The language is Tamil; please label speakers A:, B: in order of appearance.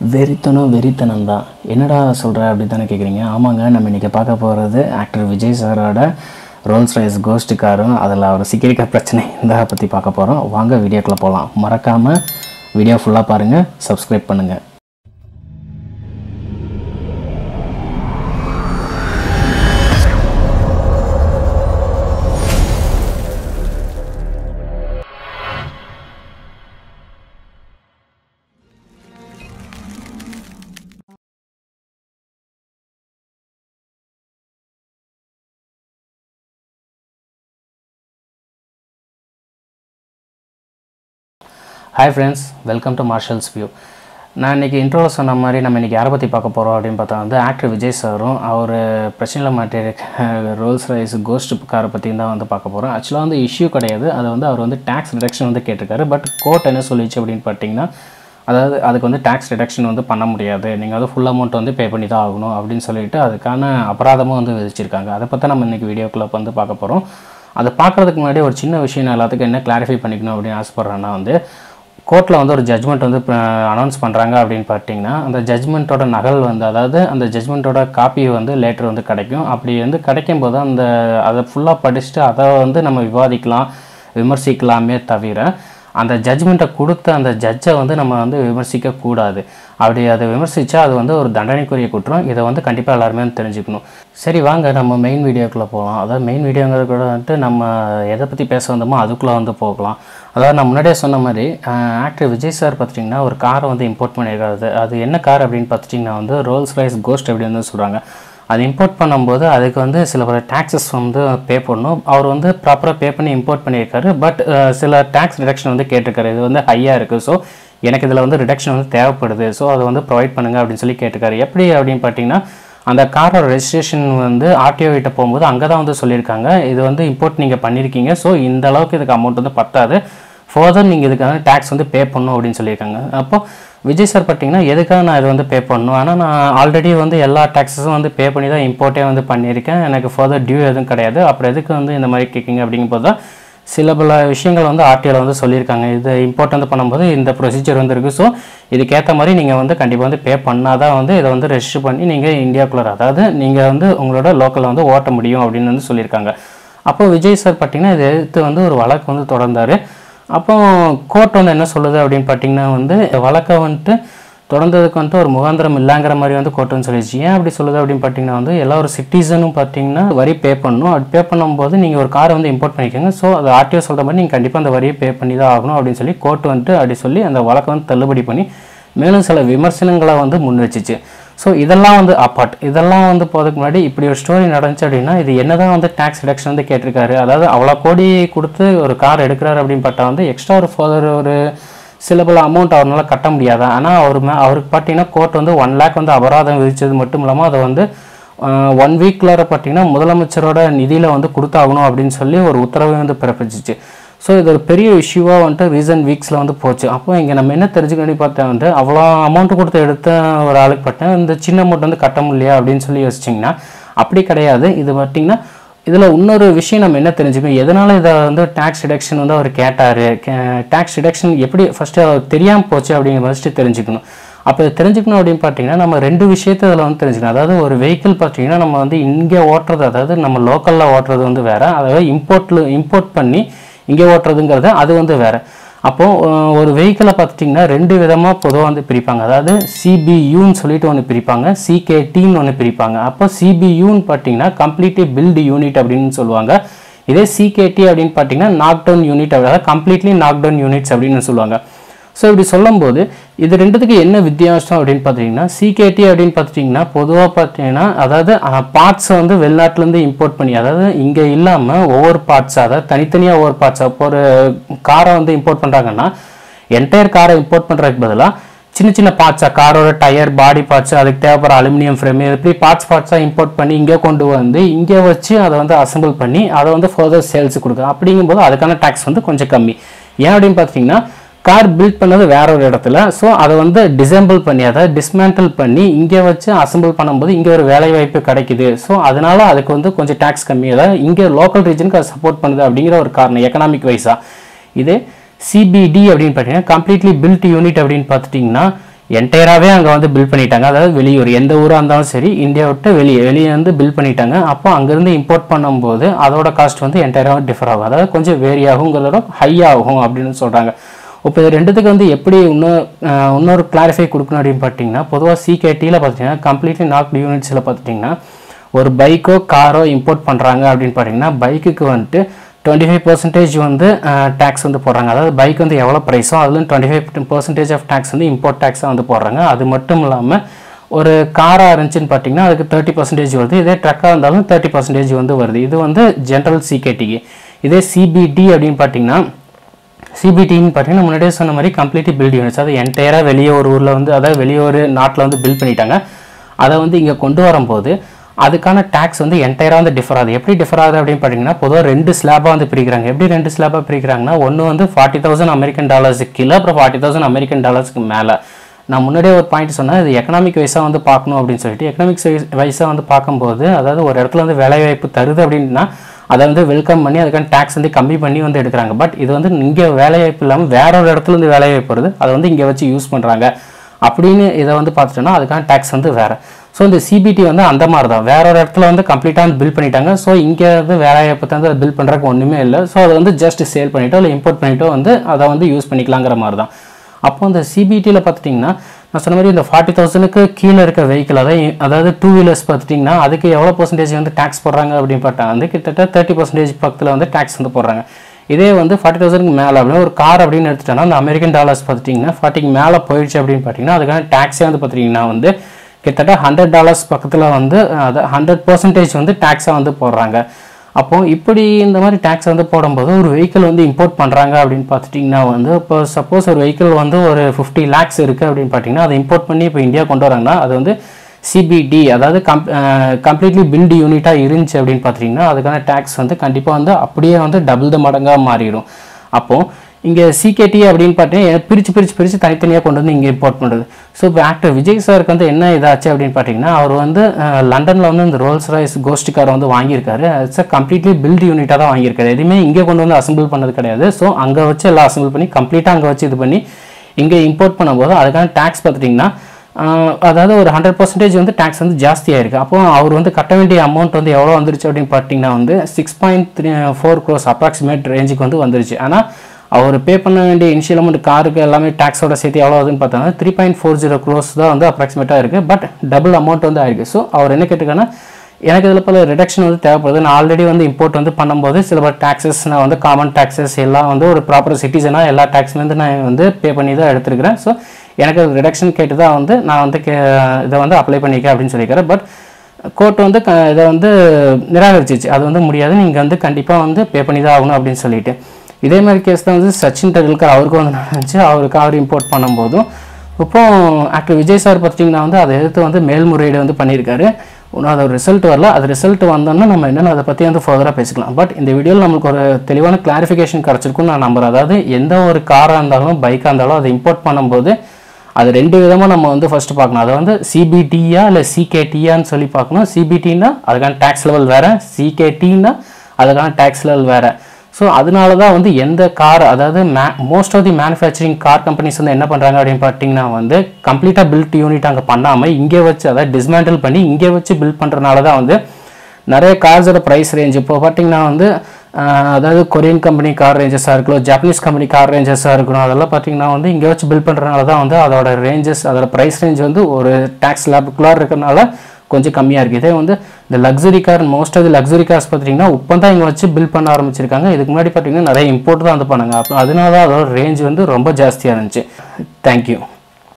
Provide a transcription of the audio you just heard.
A: வெறித்தனம் வெறித்தனம் தான் என்னடா சொல்கிற அப்படி தானே கேட்குறீங்க ஆமாங்க நம்ம இன்றைக்கி பார்க்க போகிறது ஆக்டர் விஜய் சாரோட ரோல்ஸ் ரைஸ் கோஸ்ட் காரும் அதில் அவர் சிக்கிரிக்க பிரச்சனை இந்த பற்றி பார்க்க போகிறோம் வாங்க வீடியோக்குள்ளே போகலாம் மறக்காமல் வீடியோ ஃபுல்லாக பாருங்கள் சப்ஸ்கிரைப் பண்ணுங்கள் hi friends welcome to Marshals View நான் இன்றைக்கி இன்ட்ரோவில் சொன்ன மாதிரி நம்ம இன்றைக்கி யாரை பற்றி பார்க்க போகிறோம் அப்படின்னு பார்த்தா வந்து ஆக்டர் விஜய் சாரும் அவர் பிரச்சனையில் மாட்டியிருக்க ரோல்ஸ் ரைஸ் கோஸ்ட் காரை பற்றி தான் வந்து பார்க்க போகிறோம் ஆக்சுவலாக வந்து இஷ்யூ கிடையாது அதை வந்து அவர் வந்து டேக்ஸ் ரிடக்ஷன் வந்து கேட்டிருக்காரு பட் கோர்ட் என்ன சொல்லிச்சு அப்படின்னு பார்த்தீங்கன்னா அதாவது அதுக்கு வந்து டேக்ஸ் ரிடக்ஷன் வந்து பண்ண முடியாது நீங்கள் வந்து ஃபுல் அமௌண்ட் வந்து பே பண்ணி தான் ஆகணும் அப்படின்னு சொல்லிட்டு அதுக்கான அபராதமும் வந்து விதிச்சிருக்காங்க அதை பற்றி நம்ம இன்றைக்கி வீடியோக்குள்ளே வந்து பார்க்க போகிறோம் அதை பார்க்குறதுக்கு முன்னாடி ஒரு சின்ன விஷயம் நான் எல்லாத்துக்கும் என்ன கிளாரிஃபை பண்ணிக்கணும் அப்படின்னு ஆசைப்பட்றேன்னா வந்து கோர்ட்டில் வந்து ஒரு ஜட்மெண்ட் வந்து அனௌன்ஸ் பண்ணுறாங்க அப்படின்னு பார்த்தீங்கன்னா அந்த ஜட்மெண்ட்டோட நகல் வந்து அதாவது அந்த ஜட்மெண்ட்டோட காப்பி வந்து லேட்டர் வந்து கிடைக்கும் அப்படி வந்து கிடைக்கும் போது அந்த அதை ஃபுல்லாக படிச்சுட்டு அதை வந்து நம்ம விவாதிக்கலாம் விமர்சிக்கலாமே தவிர அந்த ஜட்மெண்ட்டை கொடுத்த அந்த ஜட்ஜை வந்து நம்ம வந்து விமர்சிக்க கூடாது அப்படி அதை விமர்சித்தா அது வந்து ஒரு தண்டனைக்குரிய குற்றம் இதை வந்து கண்டிப்பாக எல்லாருமே வந்து தெரிஞ்சுக்கணும் சரி வாங்க நம்ம மெயின் வீடியோக்குள்ளே போகலாம் அதாவது மெயின் வீடியோங்கிறது கூட வந்துட்டு நம்ம எதை பற்றி பேச வந்தோமோ அதுக்குள்ளே வந்து போகலாம் அதாவது நான் முன்னாடியே சொன்ன மாதிரி ஆக்டர் விஜய் சார் பார்த்திங்கன்னா ஒரு காரை வந்து இம்போர்ட் பண்ணியிருக்காரு அது என்ன கார் அப்படின்னு பார்த்துட்டிங்கன்னா வந்து ரோல்ஸ் ரைஸ் கோஸ்ட் அப்படின்னு வந்து சொல்கிறாங்க அது இம்போர்ட் பண்ணும்போது அதுக்கு வந்து சில பல டேக்ஸஸ் வந்து பே பண்ணணும் அவர் வந்து ப்ராப்பராக பே பண்ணி இம்போர்ட் பண்ணியிருக்காரு பட் சில டேக்ஸ் ரிடக்ஷன் வந்து கேட்டிருக்காரு இது வந்து ஹையாக இருக்குது ஸோ எனக்கு இதில் வந்து ரிடக்ஷன் வந்து தேவைப்படுது ஸோ அதை வந்து ப்ரொவைட் பண்ணுங்க அப்படின்னு சொல்லி கேட்டிருக்காரு எப்படி அப்படின்னு பார்த்தீங்கன்னா அந்த காரோட ரெஜிஸ்ட்ரேஷன் வந்து ஆர்டிஓ கிட்ட போகும்போது அங்கே தான் வந்து சொல்லியிருக்காங்க இது வந்து இம்போர்ட் நீங்கள் பண்ணியிருக்கீங்க ஸோ இந்த அளவுக்கு இதுக்கு அமௌண்ட் வந்து பத்தாது ஃபர்தர் நீங்கள் இதுக்கான டேக்ஸ் வந்து பே பண்ணணும் அப்படின்னு சொல்லியிருக்காங்க அப்போது விஜய் சார் பார்த்தீங்கன்னா எதுக்காக நான் இது வந்து பே பண்ணணும் ஆனால் நான் ஆல்ரெடி வந்து எல்லா டேக்ஸஸும் வந்து பே பண்ணி தான் இம்போர்ட்டே வந்து பண்ணியிருக்கேன் எனக்கு ஃபர்தர் டியூ எதுவும் கிடையாது அப்புறம் எதுக்கு வந்து இந்த மாதிரி கேட்குங்க அப்படிங்கும்போது தான் சில பல விஷயங்கள் வந்து ஆர்டிஓவில் வந்து சொல்லியிருக்காங்க இது இம்போர்ட் வந்து பண்ணும்போது இந்த ப்ரொசீஜர் வந்து இருக்குது ஸோ இதுக்கேற்ற மாதிரி நீங்கள் வந்து கண்டிப்பாக வந்து பே பண்ணால் தான் வந்து இதை வந்து ரெஜிஸ்டர் பண்ணி நீங்கள் இந்தியாக்குள்ளே அதாவது நீங்கள் வந்து உங்களோட லோக்கலில் வந்து ஓட்ட முடியும் அப்படின்னு வந்து சொல்லியிருக்காங்க அப்போ விஜய் சார் பார்த்தீங்கன்னா இதை எடுத்து வந்து ஒரு வழக்கு வந்து தொடர்ந்தார் அப்போ கோர்ட் வந்து என்ன சொல்லுது அப்படின்னு பார்த்தீங்கன்னா வந்து வழக்கை வந்துட்டு தொடர்ந்ததுக்கு வந்துட்டு ஒரு முகாந்திரம் இல்லைங்கிற மாதிரி வந்து கோர்ட் வந்து சொல்லிடுச்சு ஏன் அப்படி சொல்லுது அப்படின்னு பார்த்தீங்கன்னா வந்து எல்லா ஒரு சிட்டிசனும் பார்த்தீங்கன்னா வரி பே பண்ணணும் அது பே பண்ணும்போது நீங்கள் ஒரு காரை வந்து இம்போர்ட் பண்ணிக்கோங்க ஸோ அது ஆர்டிஓ சொல்கிற மாதிரி நீங்கள் கண்டிப்பாக அந்த வரியை பே பண்ணி தான் ஆகணும் அப்படின்னு சொல்லி கோர்ட் வந்துட்டு அப்படி சொல்லி அந்த வழக்கை வந்து தள்ளுபடி பண்ணி மேலும் சில விமர்சனங்களை வந்து முன் வச்சுச்சு ஸோ இதெல்லாம் வந்து அப்பார்ட் இதெல்லாம் வந்து போகிறதுக்கு முன்னாடி இப்படி ஒரு ஸ்டோரி நடந்துச்சு அப்படின்னா இது என்னதான் வந்து டேக்ஸ் ரிடக்ஷன் வந்து கேட்டிருக்காரு அதாவது அவ்வளோ கோடி கொடுத்து ஒரு கார் எடுக்கிறாரு அப்படின்னு பார்த்தா வந்து எக்ஸ்ட்ரா ஒரு ஃபர்தர் ஒரு சில பல அமௌண்ட் அவரால் கட்ட முடியாது ஆனால் அவர் மே அவருக்கு பார்த்தீங்கன்னா கோர்ட் வந்து ஒன் லேக் வந்து அபராதம் விதிச்சது மட்டும் இல்லாமல் அதை வந்து ஒன் வீக்கில் பார்த்தீங்கன்னா முதலமைச்சரோட நிதியில் வந்து கொடுத்தாகணும் அப்படின்னு சொல்லி ஒரு உத்தரவை வந்து பிறப்பிச்சிச்சு ஸோ இது ஒரு பெரிய இஷ்யூவாக வந்துட்டு ரீசன்ட் வீக்ஸில் வந்து போச்சு அப்போ இங்கே நம்ம என்ன தெரிஞ்சுக்க வேண்டி பார்த்தா வந்து அவ்வளோ அமௌண்ட் கொடுத்து எடுத்த ஒரு ஆளுக்கு பார்த்தேன் இந்த சின்ன அமௌண்ட் வந்து கட்ட முடியலையா அப்படின்னு சொல்லி யோசிச்சிங்கன்னா அப்படி கிடையாது இது பார்த்தீங்கன்னா இதில் இன்னொரு விஷயம் நம்ம என்ன தெரிஞ்சுக்கணும் எதனால் இதை வந்து டேக்ஸ் ரிடக்ஷன் வந்து அவர் கேட்டார் டேக்ஸ் ரிடக்ஷன் எப்படி ஃபஸ்ட்டு அவர் தெரியாமல் போச்சு அப்படிங்கிற ஃபஸ்ட்டு தெரிஞ்சுக்கணும் அப்போ தெரிஞ்சுக்கணும் அப்படின்னு பார்த்தீங்கன்னா நம்ம ரெண்டு விஷயத்தை இதில் வந்து தெரிஞ்சுக்கணும் அதாவது ஒரு வெஹிக்கிள் பார்த்தீங்கன்னா நம்ம வந்து இங்கே ஓட்டுறது அதாவது நம்ம லோக்கலில் ஓட்டுறது வந்து வேறு அதாவது இம்போர்ட்டில் இம்போர்ட் பண்ணி இங்கே ஓட்டுறதுங்கிறது அது வந்து வேறு அப்போது ஒரு வெஹிக்கிளை பார்த்துட்டிங்கன்னா ரெண்டு விதமாக பொதுவாக வந்து பிரிப்பாங்க அதாவது சிபியூன்னு சொல்லிட்டு ஒன்று பிரிப்பாங்க சிகேடின்னு ஒன்று பிரிப்பாங்க அப்போ சிபியூன்னு பார்த்தீங்கன்னா கம்ப்ளீட்லி பில்டு யூனிட் அப்படின்னு சொல்லுவாங்க இதே சிகேடி அப்படின்னு பார்த்தீங்கன்னா நாக் டவுன் யூனிட் அதாவது கம்ப்ளீட்லி நாக் டவுன் யூனிட்ஸ் அப்படின்னு சொல்லுவாங்க ஸோ இப்படி சொல்லும்போது இது ரெண்டுத்துக்கு என்ன வித்தியாசம் அப்படின்னு பார்த்தீங்கன்னா சிகேடி அப்படின்னு பார்த்துட்டிங்கன்னா பொதுவாக பார்த்தீங்கன்னா அதாவது பார்ட்ஸை வந்து வெளிநாட்டிலேருந்து இம்போர்ட் பண்ணி அதாவது இங்கே இல்லாமல் ஒவ்வொரு பார்ட்ஸாக அதாவது தனித்தனியாக ஒவ்வொரு பார்ட்ஸாக இப்போ ஒரு காரை வந்து இம்போர்ட் பண்ணுறாங்கன்னா என்டையர் காரை இம்போர்ட் பண்ணுறதுக்கு பதிலாக சின்ன சின்ன பார்ட்ஸாக காரோட டயர் பாடி பார்ட்ஸ் அதுக்கு தேவைப்படுற அலுமினியம் ஃப்ரேம் இப்படி பார்ட்ஸ் பார்ட்ஸாக இம்போர்ட் பண்ணி இங்கே கொண்டு வந்து இங்கே வச்சு அதை வந்து அசம்பிள் பண்ணி அதை வந்து ஃபர்தர் சேல்ஸ் கொடுக்கும் அப்படிங்கும்போது அதுக்கான டேக்ஸ் வந்து கொஞ்சம் கம்மி ஏன் அப்படின்னு பார்த்தீங்கன்னா கார் பில்ட் பண்ணது வேற ஒரு இடத்துல ஸோ அதை வந்து டிசம்பிள் பண்ணி அதை டிஸ்மேண்டில் பண்ணி இங்கே வச்சு அசம்பிள் பண்ணும்போது இங்கே ஒரு வேலை வாய்ப்பு கிடைக்குது ஸோ அதனால அதுக்கு வந்து கொஞ்சம் டேக்ஸ் கம்மி அதாவது இங்கே லோக்கல் ரீஜனுக்கு அது சப்போர்ட் பண்ணுது அப்படிங்கிற ஒரு காரணம் எக்கனாமிக் வைஸாக இது சிபிடி அப்படின்னு பார்த்தீங்கன்னா கம்ப்ளீட்லி பில்ட் யூனிட் அப்படின்னு பார்த்துட்டிங்கன்னா என்டையராகவே அங்கே வந்து பில் பண்ணிட்டாங்க அதாவது வெளியூர் எந்த ஊராக இருந்தாலும் சரி இந்தியா விட்டு வெளியே வெளியே வந்து பில் பண்ணிட்டாங்க அப்போ அங்கேருந்து இம்போர்ட் பண்ணும்போது அதோட காஸ்ட் வந்து என்டையராக டிஃபர் ஆகும் அதாவது கொஞ்சம் வேரி ஆகுங்கிறதோட ஹை ஆகும் அப்படின்னு சொல்கிறாங்க இப்போ இது ரெண்டுத்துக்கு வந்து எப்படி இன்னும் அஹ், இன்னொரு கிளாரிஃபை கொடுக்கணும் அப்படின்னு பார்த்தீங்கன்னா பொதுவாக சிகேடியில் பார்த்தீங்கன்னா கம்ப்ளீட்லி நாக் யூனிட்ஸில் பார்த்துட்டிங்கன்னா ஒரு பைக்கோ காரோ இம்போர்ட் பண்ணுறாங்க அப்படின்னு பார்த்தீங்கன்னா பைக்குக்கு வந்துட்டு டுவெண்ட்டி ஃபைவ் பர்சன்டேஜ் வந்து டேக்ஸ் வந்து போடுறாங்க அதாவது பைக் வந்து எவ்வளோ ப்ரைஸோ அதில் twenty five percentage of tax வந்து இம்போர்ட் டேக்ஸாக வந்து போடுறாங்க அது மட்டும் இல்லாமல் ஒரு காராக இருந்துச்சுன்னு பார்த்தீங்கன்னா அதுக்கு தேர்ட்டி பர்சன்டேஜ் வருது இதே ட்ரக்காக இருந்தாலும் தேர்ட்டி பர்சன்டேஜ் வந்து வருது இது வந்து ஜென்ரல் சிகேடிக்கு இதே சிபிடி அப்படின்னு பார்த்தீங்கன்னா சிபிடின்னு பார்த்தீங்கன்னா முன்னாடியே சொன்ன மாதிரி கம்ப்ளீட்லி பில்ட் யூனிட்ஸ் அது என்டையராக வெளியே ஒரு ஊரில் வந்து அதாவது வெளியே ஒரு நாட்டில் வந்து பில்ட் பண்ணிட்டாங்க அதை வந்து இங்கே கொண்டு வரும்போது அதுக்கான டேக்ஸ் வந்து என்டையராக வந்து டிஃபர் ஆகுது எப்படி டிஃபர் ஆகுது அப்படின்னு பார்த்தீங்கன்னா பொதுவாக ரெண்டு ஸ்லாபாக வந்து பிரிக்கிறாங்க எப்படி ரெண்டு ஸ்லாபாக பிரிக்கிறாங்கன்னா ஒன்று வந்து ஃபார்ட்டி தௌசண்ட் அமெரிக்கன் டாலர்ஸுக்கு கீழே அப்புறம் ஃபார்ட்டி தௌசண்ட் அமெரிக்கன் டாலர்ஸ்க்கு மேலே நான் முன்னாடியே ஒரு பாயிண்ட் சொன்னேன் இது எக்கனாமிக் வைஸாக வந்து பார்க்கணும் அப்படின்னு சொல்லிட்டு எக்கனாமிக்ஸ் வைஸாக வந்து பார்க்கும்போது அதாவது ஒரு இடத்துல வந்து வேலைவாய்ப்பு தருது அப்படின்னா அதை வந்து வெல்கம் பண்ணி அதுக்கான டேக்ஸ் வந்து கம்மி பண்ணி வந்து எடுக்கிறாங்க பட் இது வந்து இங்கே வேலைவாய்ப்பு இல்லாமல் வேற ஒரு இடத்துல இருந்து வேலைவாய்ப்பு வருது அதை வந்து இங்கே வச்சு யூஸ் பண்ணுறாங்க அப்படின்னு இதை வந்து பார்த்துட்டோன்னா அதுக்கான டேக்ஸ் வந்து வேறு ஸோ இந்த சிபிடி வந்து அந்த மாதிரி தான் வேற ஒரு இடத்துல வந்து கம்ப்ளீட்டாக வந்து பில் பண்ணிட்டாங்க ஸோ இங்கே வந்து வேலைவாய்ப்பு வந்து பில் பண்ணுறதுக்கு ஒன்றுமே இல்லை ஸோ அதை வந்து ஜஸ்ட் சேல் பண்ணிட்டோ இல்லை இம்போர்ட் பண்ணிட்டோ வந்து அதை வந்து யூஸ் பண்ணிக்கலாங்கிற மாதிரி தான் அப்போ இந்த சிபிடியில் பார்த்துட்டிங்கன்னா நான் சொன்ன மாதிரி இந்த ஃபார்ட்டி தௌசண்ட்க்கு கீழே இருக்க வெஹிக்கிள் அதாவது அதாவது டூ வீலர்ஸ் பார்த்துட்டிங்கன்னா அதுக்கு எவ்வளோ பர்சன்டேஜ் வந்து டேக்ஸ் போடுறாங்க அப்படின்னு பார்த்தா வந்து கிட்டத்தட்ட தேர்ட்டி பர்சன்டேஜ் பக்கத்தில் வந்து டேக்ஸ் வந்து போடுறாங்க இதே வந்து ஃபார்ட்டி தௌசண்ட்க்கு மேலே அப்படின்னு ஒரு கார் அப்படின்னு எடுத்துட்டோம்னா அந்த அமெரிக்கன் டாலர்ஸ் பார்த்துட்டிங்கன்னா ஃபார்ட்டிக்கு மேலே போயிடுச்சு அப்படின்னு பார்த்தீங்கன்னா அதுக்கான டேக்ஸே வந்து பார்த்திங்கன்னா வந்து கிட்டத்தட்ட ஹண்ட்ரட் டாலர்ஸ் பக்கத்தில் வந்து அது ஹண்ட்ரட் பர்சன்டேஜ் வந்து டேக்ஸாக வந்து போடுறாங்க அப்போ இப்படி இந்த மாதிரி டேக்ஸ் வந்து போடும்போது ஒரு வெஹிக்கிள் வந்து இம்போர்ட் பண்ணுறாங்க அப்படின்னு பார்த்துட்டிங்கன்னா வந்து இப்போ சப்போஸ் ஒரு வெஹிக்கிள் வந்து ஒரு ஃபிஃப்டி லேக்ஸ் இருக்குது அப்படின்னு பார்த்தீங்கன்னா அதை இம்போர்ட் பண்ணி இப்போ இந்தியா கொண்டு வராங்கன்னா அது வந்து சிபிடி அதாவது கம் கம்ப்ளீட்லி பில்டு யூனிட்டாக இருந்துச்சு அப்படின்னு பார்த்துட்டிங்கன்னா அதுக்கான டேக்ஸ் வந்து கண்டிப்பாக வந்து அப்படியே வந்து டபுள் த மடங்காக மாறிடும் அப்போது இங்கே சிகேடி அப்படின்னு பார்த்தீங்கன்னா பிரித்து பிரித்து பிரித்து தனித்தனியாக கொண்டு வந்து இங்கே இம்போர்ட் பண்ணுறது ஸோ இப்போ ஆக்டர் விஜய் சாருக்கு வந்து என்ன இதாச்சு அப்படின்னு பார்த்தீங்கன்னா அவர் வந்து லண்டனில் வந்து இந்த ரோல்ஸ் ராய்ஸ் கோஸ்ட் காரை வந்து வாங்கியிருக்காரு இட்ஸ் கம்ப்ளீட்லி பில்ட் யூனிட்டாக தான் வாங்கியிருக்காரு எதுவுமே இங்கே கொண்டு வந்து அசம்பிள் பண்ணது கிடையாது ஸோ அங்கே வச்சு எல்லாம் அசம்பிள் பண்ணி கம்ப்ளீட்டாக அங்கே வச்சு இது பண்ணி இங்கே இம்போர்ட் பண்ணும்போது அதுக்கான டேக்ஸ் பார்த்துட்டிங்கன்னா ஆஹ் அதாவது ஒரு ஹண்ட்ரட் பர்சன்டேஜ் வந்து டேக்ஸ் வந்து ஜாஸ்தியாக இருக்குது அப்போ அவர் வந்து கட்ட வேண்டிய அமௌண்ட் வந்து எவ்வளோ வந்துருச்சு அப்படின்னு பார்த்தீங்கன்னா வந்து six point three four crores approximate ரேஞ்சுக்கு வந்து வந்துருச்சு ஆனால் அவர் பே பண்ண வேண்டிய இனிஷியல் அமௌண்ட் காருக்கு எல்லாமே டேக்ஸோட சேர்த்து எவ்வளோ ஆகுதுன்னு பார்த்தோம்னா three point four zero crores தான் வந்து அப்ராக்சிமேட்டாக இருக்குது பட் டபுள் அமௌண்ட் வந்து ஆயிருக்கு ஸோ அவர் என்ன கேட்டிருக்காங்கன்னா எனக்கு இதில் பல ரிடக்ஷன் வந்து தேவைப்படுது நான் ஆல்ரெடி வந்து இம்போர்ட் வந்து பண்ணும்போது சில பல டேக்ஸஸ் நான் வந்து காமன் டேக்ஸஸ் எல்லாம் வந்து ஒரு ப்ராப்பர் சிட்டிசனாக எல்லா டேக்ஸ்லேருந்து நான் வந்து பே பண்ணி தான் எடுத்துருக்கிறேன் ஸோ எனக்கு ரிடக்ஷன் கேட்டு தான் வந்து நான் வந்து கே இதை வந்து அப்ளை பண்ணிக்கிறேன் அப்படின்னு சொல்லிக்கிறேன் பட் கோர்ட் வந்து க இதை வந்து நிராகரிச்சிச்சு அது வந்து முடியாது நீங்கள் வந்து கண்டிப்பாக வந்து பே பண்ணி தான் ஆகணும் அப்படின்னு சொல்லிட்டு இதே மாதிரி கேஸ் தான் வந்து சச்சின் டெண்டுல்கர் அவருக்கு வந்து நடந்துச்சு அவருக்கு அவர் இம்போர்ட் பண்ணும்போதும் இப்போ ஆக்டர் விஜய் சார் பார்த்தீங்கன்னா வந்து அதை எதிர்த்து வந்து மேல்முறையீடு வந்து பண்ணியிருக்காரு இன்னும் அது ரிசல்ட் வரல அது ரிசல்ட் வந்தோன்னா நம்ம என்னென்ன அதை பற்றி வந்து ஃபர்தராக பேசிக்கலாம் பட் இந்த வீடியோவில் நம்மளுக்கு ஒரு தெளிவான கிளாரிஃபிகேஷன் கிடச்சிருக்குன்னு நான் நம்புறேன் அதாவது எந்த ஒரு காராக இருந்தாலும் பைக்காக இருந்தாலும் அதை இம்போர்ட் பண்ணும்போது அது ரெண்டு விதமாக நம்ம வந்து ஃபர்ஸ்ட் பார்க்கணும் அதை வந்து சிபிடியா இல்லை சிகேடியான்னு சொல்லி பார்க்கணும் சிபிடினா அதுக்கான டேக்ஸ் லெவல் வேறு சிகேடினா அதுக்கான டேக்ஸ் லெவல் வேறு ஸோ அதனால தான் வந்து எந்த கார் அதாவது may most of the manufacturing car companies வந்து என்ன பண்ணுறாங்க அப்படின்னு பார்த்தீங்கன்னா வந்து கம்ப்ளீட்டாக பில்ட் யூனிட் அங்கே பண்ணாமல் இங்கே வச்சு அதாவது டிஸ்மேண்டில் பண்ணி இங்கே வச்சு பில்ட் பண்ணுறதுனால தான் வந்து நிறைய கார்ஸோட ப்ரைஸ் ரேஞ்ச் இப்போ பார்த்தீங்கன்னா வந்து ஆஹ், அதாவது கொரியன் கம்பெனி கார் ரேஞ்சஸாக இருக்கலாம் ஜாப்பனீஸ் கம்பெனி கார் ரேஞ்சஸாக இருக்கணும் அதெல்லாம் பார்த்தீங்கன்னா வந்து இங்கே வச்சு பில்ட் பண்ணுறதுனால தான் வந்து அதோட ரேஞ்சஸ் அதோட ப்ரைஸ் ரேஞ்ச் வந்து ஒரு டேக்ஸ் லேபுக்குள்ளார இருக்கிறனால கொஞ்சம் கம்மியாக இருக்குது இதே வந்து இந்த luxury car most of the luxury cars பார்த்தீங்கன்னா இப்போ தான் இங்கே வச்சு பில்ட் பண்ண ஆரம்பிச்சிருக்காங்க இதுக்கு முன்னாடி பார்த்தீங்கன்னா நிறைய இம்போர்ட் தான் வந்து பண்ணாங்க அப்போ அதனால தான் அதோட ரேஞ்ச் வந்து ரொம்ப ஜாஸ்தியாக இருந்துச்சு தேங்க்யூ